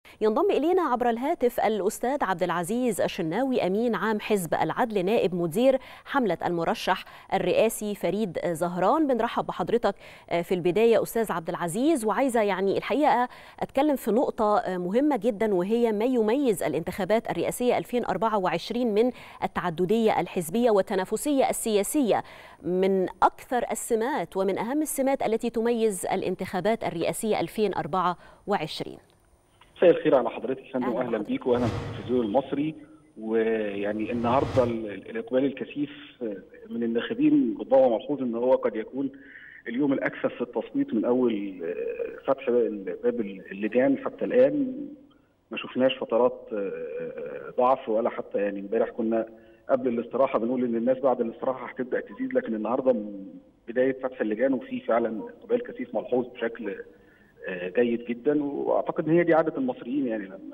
ينضم إلينا عبر الهاتف الأستاذ عبد العزيز الشناوي أمين عام حزب العدل نائب مدير حملة المرشح الرئاسي فريد زهران بنرحب بحضرتك في البداية أستاذ عبد العزيز وعايزة يعني الحقيقة أتكلم في نقطة مهمة جدا وهي ما يميز الانتخابات الرئاسية 2024 من التعددية الحزبية والتنافسية السياسية من أكثر السمات ومن أهم السمات التي تميز الانتخابات الرئاسية 2024 مساء الخير على حضرتك يا فندم واهلا بيك واهلا بالتلفزيون المصري ويعني النهارده الاقبال الكثيف من الناخبين ربما ملحوظ ان هو قد يكون اليوم الاكثر في التصويت من اول فتح باب اللجان حتى الان ما شفناش فترات ضعف ولا حتى يعني امبارح كنا قبل الاستراحه بنقول ان الناس بعد الاستراحه هتبدا تزيد لكن النهارده من بدايه فتح اللجان وفي فعلا اقبال كثيف ملحوظ بشكل جيد جدا واعتقد ان هي دي عاده المصريين يعني لما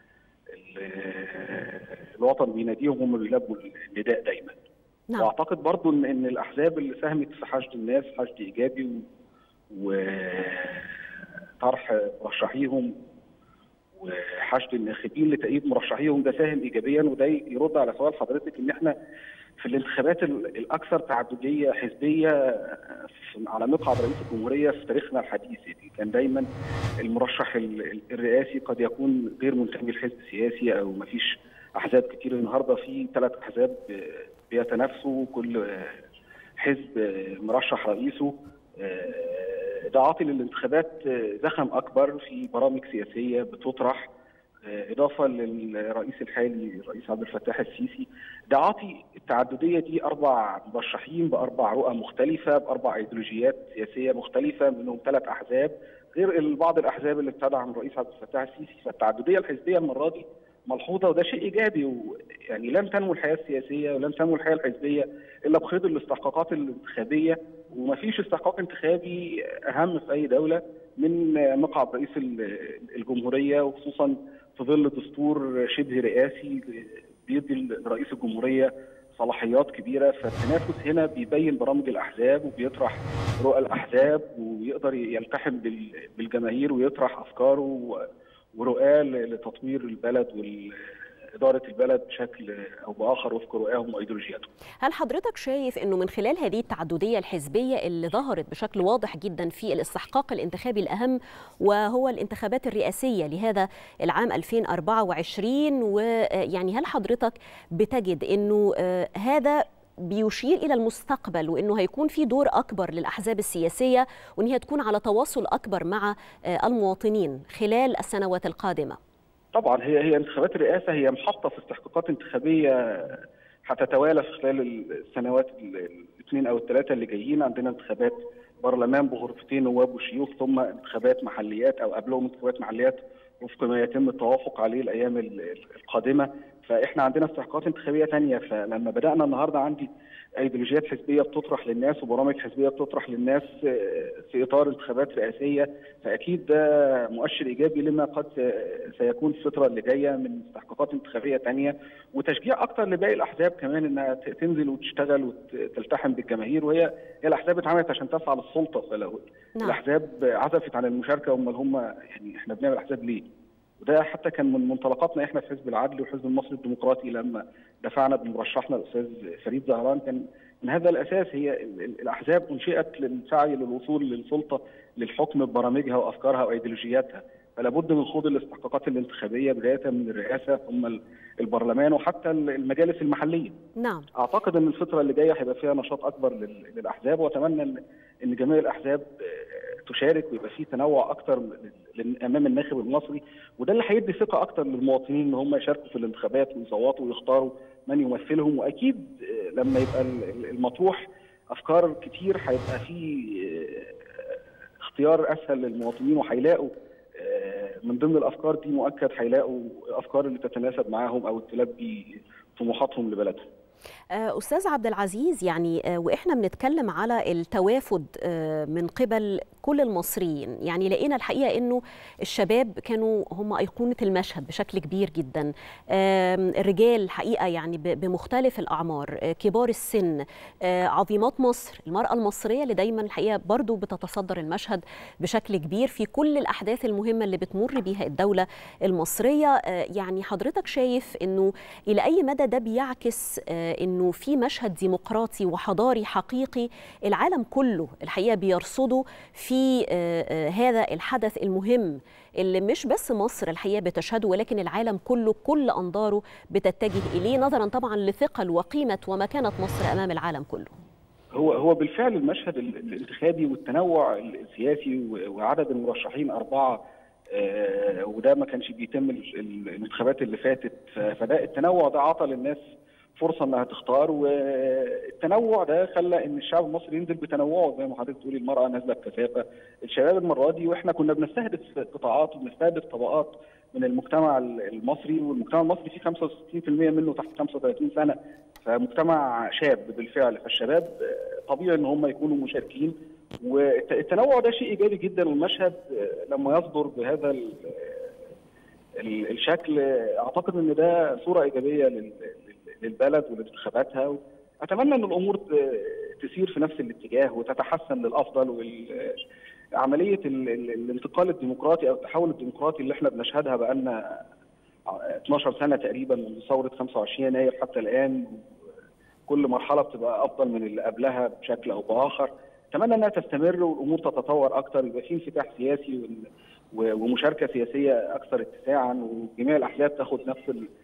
الوطن بيناديهم هم بيلبوا النداء دايما نعم. واعتقد برضو ان ان الاحزاب اللي ساهمت في حشد الناس حشد ايجابي وطرح مرشحيهم وحشد الناخبين لتأييد مرشحيهم ده ساهم ايجابيا وده يرد على سؤال حضرتك ان احنا في الانتخابات الاكثر تعدديه حزبيه على مقعد رئيس الجمهوريه في تاريخنا الحديث يعني كان دايما المرشح الرئاسي قد يكون غير منتمي لحزب سياسي او ما فيش احزاب كتير النهارده في ثلاث احزاب بيتنافسوا كل حزب مرشح رئيسه ده عاطي للانتخابات زخم اكبر في برامج سياسيه بتطرح اضافه للرئيس الحالي الرئيس عبد الفتاح السيسي ده عاطي التعدديه دي اربع مرشحين باربع رؤى مختلفه باربع ايديولوجيات سياسيه مختلفه منهم ثلاث احزاب غير بعض الاحزاب اللي بتدعم الرئيس عبد الفتاح السيسي فالتعدديه الحزبيه المره دي ملحوظه وده شيء ايجابي ويعني لم تنمو الحياه السياسيه ولم تنمو الحياه الحزبيه الا بخيط الاستحقاقات الانتخابيه ومفيش استحقاق انتخابي اهم في اي دوله من مقعد رئيس الجمهوريه وخصوصا في ظل دستور شبه رئاسي بيدي لرئيس الجمهوريه صلاحيات كبيره فالتنافس هنا بيبين برامج الاحزاب وبيطرح رؤى الاحزاب ويقدر يلتحم بالجماهير ويطرح افكاره ورؤاه لتطوير البلد واداره البلد بشكل او باخر وفق رؤاهم وايديولوجياتهم. هل حضرتك شايف انه من خلال هذه التعدديه الحزبيه اللي ظهرت بشكل واضح جدا في الاستحقاق الانتخابي الاهم وهو الانتخابات الرئاسيه لهذا العام 2024 ويعني هل حضرتك بتجد انه هذا بيشير الى المستقبل وانه هيكون في دور اكبر للاحزاب السياسيه وان هي تكون على تواصل اكبر مع المواطنين خلال السنوات القادمه. طبعا هي هي انتخابات الرئاسه هي محطه في استحقاقات انتخابيه هتتوالى في خلال السنوات الاثنين او الثلاثه اللي جايين عندنا انتخابات برلمان بغرفتين نواب وشيوخ ثم انتخابات محليات او قبلهم انتخابات محليات وفق ما يتم التوافق عليه الايام القادمه فاحنا عندنا استحقاقات انتخابيه ثانيه فلما بدانا النهارده عندي ايديولوجيات حزبيه بتطرح للناس وبرامج حزبيه بتطرح للناس في اطار انتخابات رئاسيه فاكيد ده مؤشر ايجابي لما قد سيكون الفتره اللي جايه من استحقاقات انتخابيه ثانيه وتشجيع اكثر لباقي الاحزاب كمان انها تنزل وتشتغل وتلتحم بالجماهير وهي هي الاحزاب اتعملت عشان تسعى للسلطه فلو نعم. الاحزاب عزفت عن المشاركه امال هم يعني احنا بنعمل احزاب ليه؟ وده حتى كان من منطلقاتنا احنا في حزب العدل والحزب المصري الديمقراطي لما دفعنا بمرشحنا الاستاذ فريد زهران كان من هذا الاساس هي الاحزاب انشئت للسعي للوصول للسلطه للحكم ببرامجها وافكارها وايديولوجياتها فلا بد من خوض الاستحقاقات الانتخابيه بدايه من الرئاسه ثم البرلمان وحتى المجالس المحليه. نعم. اعتقد ان الفتره اللي جايه هيبقى فيها نشاط اكبر للاحزاب واتمنى ان ان جميع الاحزاب تشارك ويبقى في تنوع اكتر امام الناخب المصري وده اللي هيدي ثقه اكتر للمواطنين ان هم يشاركوا في الانتخابات ويصوتوا ويختاروا من يمثلهم واكيد لما يبقى المطروح افكار كتير هيبقى في اختيار اسهل للمواطنين وهيلاقوا من ضمن الافكار دي مؤكد هيلاقوا افكار اللي تتناسب معاهم او تلبي طموحاتهم لبلدهم. استاذ عبد العزيز يعني واحنا بنتكلم على التوافد من قبل كل المصريين يعني لقينا الحقيقه انه الشباب كانوا هم ايقونه المشهد بشكل كبير جدا الرجال الحقيقه يعني بمختلف الاعمار كبار السن عظيمات مصر المراه المصريه اللي دايما الحقيقه برضو بتتصدر المشهد بشكل كبير في كل الاحداث المهمه اللي بتمر بيها الدوله المصريه يعني حضرتك شايف انه الى اي مدى ده بيعكس انه في مشهد ديمقراطي وحضاري حقيقي العالم كله الحقيقه بيرصده في هذا الحدث المهم اللي مش بس مصر الحقيقه بتشهده ولكن العالم كله كل انظاره بتتجه اليه نظرا طبعا لثقل وقيمه ومكانه مصر امام العالم كله. هو هو بالفعل المشهد الانتخابي والتنوع السياسي وعدد المرشحين اربعه آه وده ما كانش بيتم الانتخابات اللي فاتت فده التنوع ده عطى للناس فرصه انها تختار والتنوع ده خلى ان الشعب المصري ينزل بتنوعه زي ما حضرتك بتقولي المراه نازله بكثافه الشباب المره دي واحنا كنا بنستهدف قطاعات وبنستهدف طبقات من المجتمع المصري والمجتمع المصري فيه 65% منه تحت 35 سنه فمجتمع شاب بالفعل فالشباب طبيعي ان هم يكونوا مشاركين والتنوع ده شيء ايجابي جدا والمشهد لما يصدر بهذا الشكل اعتقد ان ده صوره ايجابيه للبلد ولانتخاباتها اتمنى ان الامور تسير في نفس الاتجاه وتتحسن للافضل وعمليه الانتقال الديمقراطي او التحول الديمقراطي اللي احنا بنشهدها بقالنا 12 سنه تقريبا منذ ثوره 25 يناير حتى الان كل مرحله بتبقى افضل من اللي قبلها بشكل او باخر اتمنى انها تستمر والامور تتطور اكثر يبقى في انفتاح سياسي ومشاركه سياسيه اكثر اتساعا وجميع الاحزاب تاخد نفس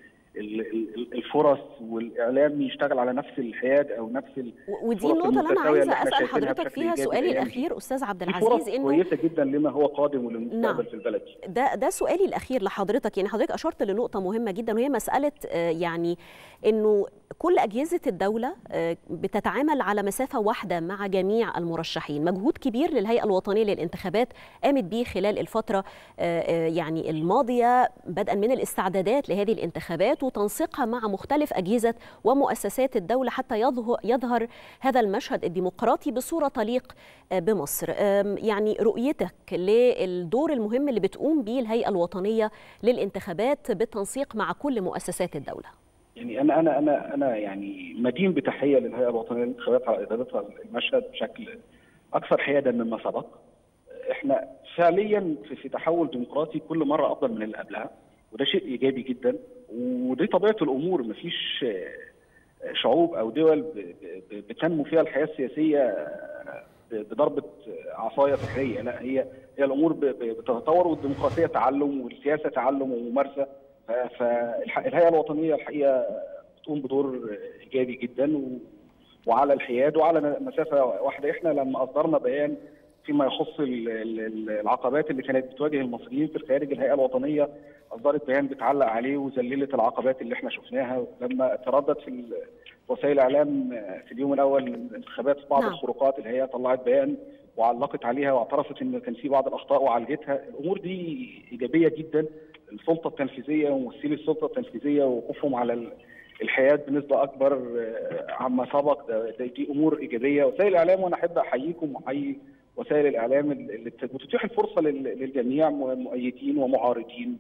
الفرص والاعلام يشتغل على نفس الحياد او نفس ودي النقطه اللي انا عايزه اسال حضرتك فيها سؤالي الاخير استاذ عبد العزيز انه كويسه جدا لما هو قادم وللمستقبل نعم. في البلد ده ده سؤالي الاخير لحضرتك يعني حضرتك اشرت لنقطه مهمه جدا وهي مساله يعني انه كل اجهزه الدوله بتتعامل على مسافه واحده مع جميع المرشحين مجهود كبير للهيئه الوطنيه للانتخابات قامت به خلال الفتره يعني الماضيه بدءا من الاستعدادات لهذه الانتخابات وتنسيقها مع مختلف اجهزه ومؤسسات الدوله حتى يظهر هذا المشهد الديمقراطي بصوره تليق بمصر يعني رؤيتك للدور المهم اللي بتقوم به الهيئه الوطنيه للانتخابات بالتنسيق مع كل مؤسسات الدوله يعني انا انا انا انا يعني مدين بتحيه للهيئه الوطنيه للانتخابات على ادارتها المشهد بشكل اكثر حيادا مما سبق. احنا فعليا في, في تحول ديمقراطي كل مره افضل من اللي قبلها وده شيء ايجابي جدا ودي طبيعه الامور مفيش شعوب او دول بتنمو فيها الحياه السياسيه بضربه عصايه سحريه لا هي هي الامور بتتطور والديمقراطيه تعلم والسياسه تعلم وممارسه فالهيئه الوطنيه الحقيقه بتقوم بدور ايجابي جدا وعلى الحياد وعلى مسافه واحده احنا لما اصدرنا بيان فيما يخص العقبات اللي كانت بتواجه المصريين في الخارج الهيئه الوطنيه اصدرت بيان بتعلق عليه وذللت العقبات اللي احنا شفناها لما تردد في وسائل الاعلام في اليوم الاول من الانتخابات في بعض نعم. الخروقات الهيئه طلعت بيان وعلقت عليها واعترفت ان كان في بعض الاخطاء وعالجتها الامور دي ايجابيه جدا السلطه التنفيذيه وممثلي السلطه التنفيذيه ووقوفهم على الحياه بنسبه اكبر عما سبق ده دي امور ايجابيه وسائل الاعلام وانا احب احييكم واحيي وسائل الاعلام اللي بتتيح الفرصه للجميع مؤيدين ومعارضين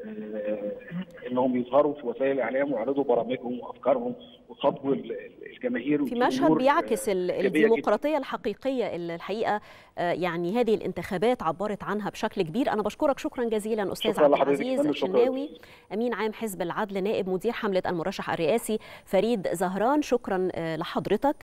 انهم يظهروا في وسائل الاعلام ويعرضوا برامجهم وافكارهم ويخاطبوا الجماهير في مشهد بيعكس الديمقراطيه الحقيقيه اللي الحقيقه يعني هذه الانتخابات عبرت عنها بشكل كبير انا بشكرك شكرا جزيلا استاذ عبد العزيز الشناوي امين عام حزب العدل نائب مدير حمله المرشح الرئاسي فريد زهران شكرا لحضرتك